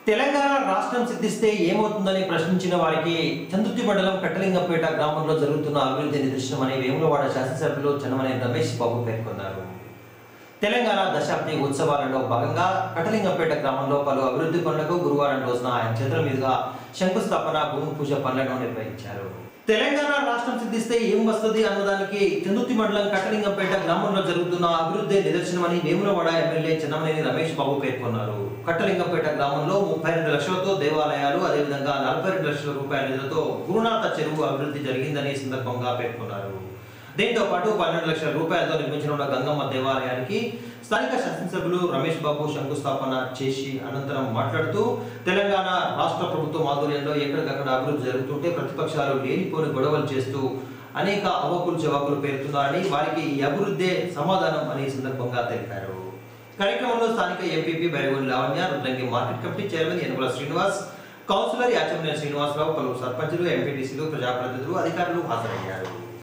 తెలంగాణ రాష్ట్రం సిద్ధిస్తే ఏమవుతుందని ప్రశ్నించిన వారికి చందుర్తి మండలం కట్టలింగంపేట గ్రామంలో జరుగుతున్న అభివృద్ధి నిదర్శనమని వేములవాడ శాసనసభ్యులు చన్నమనే రమేష్ బాబు పేర్కొన్నారు తెలంగాణ దశాబ్ది ఉత్సవాలలో భాగంగా కటలింగంపేట గ్రామంలో పలు అభివృద్ధి పనులకు గురువారం రోజున ఆయన చేతుల మీదుగా శంకుస్థాపన భూమి పూజ పనులను నిర్వహించారు తెలంగాణ రాష్ట్రం సిద్ధిస్తే ఏం వస్తుంది అన్నదానికి చందుర్తి మండలం కట్టలింగంపేట గ్రామంలో జరుగుతున్న అభివృద్ధి నిదర్శనమని వేములవాడ ఎమ్మెల్యే చిన్నమనేని రమేష్ బాబు పేర్కొన్నారు కట్టలింగంపేట గ్రామంలో ముప్పై రెండు లక్షలతో దేవాలయాలు అదేవిధంగా నలభై రెండు లక్షల రూపాయల నిధులతో గురునాథ చెరువు అభివృద్ధి జరిగిందని ఈ సందర్భంగా పేర్కొన్నారు దీంతో పాటు పన్నెండు లక్షల రూపాయలతో నిర్మించనున్న గంగమ్మ దేవాలయానికి స్థానిక శాసనసభ్యులు రమేష్ బాబు శంకుస్థాపన చేసి అనంతరం మాట్లాడుతూ తెలంగాణ రాష్ట్ర ప్రభుత్వం ఆధ్వర్యంలో ఎక్కడికక్కడ అభివృద్ధి జరుగుతుంటే ప్రతిపక్షాలు లేనిపోని గొడవలు చేస్తూ అనేక అవకులు జవాకులు పేరుతున్నారని వారికి ఈ అభివృద్ధే సమాధానం అని ఈ సందర్భంగా తెలిపారు కార్యక్రమంలో స్థానిక MPP Bairagoni Lavanya Rudrangi market committee chairman Yanamala Srinivas councillor Yachamaneni Srinivasarao పలువురు సర్పంచులు ఎంపీటీసీలు ప్రజాప్రతినిధులు అధికారులు హాజరయ్యారు